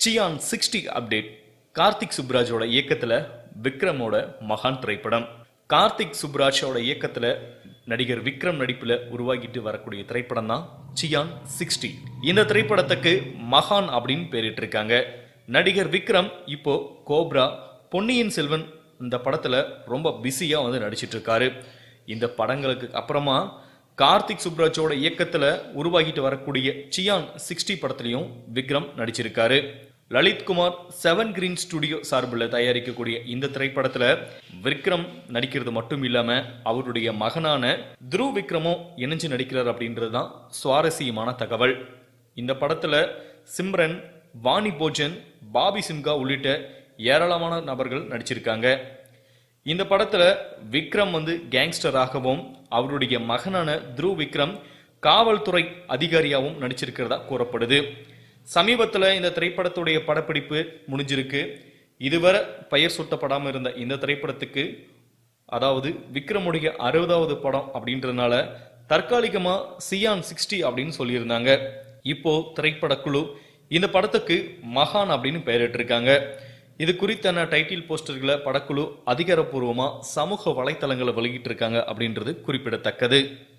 cyan sixty update Karthik சுப்ராஜோட இயக்கத்துல விக்ரமோட மகான் திரைப்படம் கார்த்திக் சுப்ராஜோட இயக்கத்துல நடிகர் விக்ரம் நடிப்புல உருவாகிட்டு வரக்கூடிய திரைப்படம் தான் சியான் சிக்ஸ்டி இந்த திரைப்படத்துக்கு மகான் அப்படின்னு பேரிட்டிருக்காங்க நடிகர் விக்ரம் இப்போ கோப்ரா பொன்னியின் செல்வன் இந்த படத்துல ரொம்ப பிஸியா வந்து நடிச்சிட்டு இருக்காரு இந்த படங்களுக்கு அப்புறமா கார்த்திக் சுப்ராஜோட இயக்கத்துல உருவாகிட்டு வரக்கூடிய சியான் சிக்ஸ்டி படத்துலயும் விக்ரம் நடிச்சிருக்காரு Lalit Kumar seven green studio சார்பில் தயாரிக்கக்கூடிய இந்த திரைப்படத்துல விக்ரம் நடிக்கிறது மட்டும் இல்லாம அவருடைய மகனான துருவ் விக்ரமும் இணைஞ்சு நடிக்கிறார் அப்படின்றது தான் சுவாரஸ்யமான தகவல் இந்த படத்துல சிம்ரன் வாணி போஜன் பாபி சிம்கா உள்ளிட்ட ஏராளமான நபர்கள் நடிச்சிருக்காங்க இந்த படத்துல விக்ரம் வந்து கேங்ஸ்டராகவும் அவருடைய மகனான துருவ் விக்ரம் காவல்துறை அதிகாரியாகவும் நடிச்சிருக்கிறதா கூறப்படுது சமீபத்துல இந்த திரைப்படத்துடைய படப்பிடிப்பு முடிஞ்சிருக்கு இதுவரை பெயர் சூட்டப்படாம இருந்த இந்த திரைப்படத்துக்கு அதாவது விக்ரமுடைய அறுபதாவது படம் அப்படின்றதுனால தற்காலிகமா சியான் சிக்ஸ்டி அப்படின்னு சொல்லியிருந்தாங்க இப்போ திரைப்படக்குழு இந்த படத்துக்கு மகான் அப்படின்னு பெயரிட்டிருக்காங்க இது குறித்தான டைட்டில் போஸ்டர்களை படக்குழு அதிகாரப்பூர்வமா சமூக வலைத்தளங்களை வெளியிட்டு இருக்காங்க அப்படின்றது குறிப்பிடத்தக்கது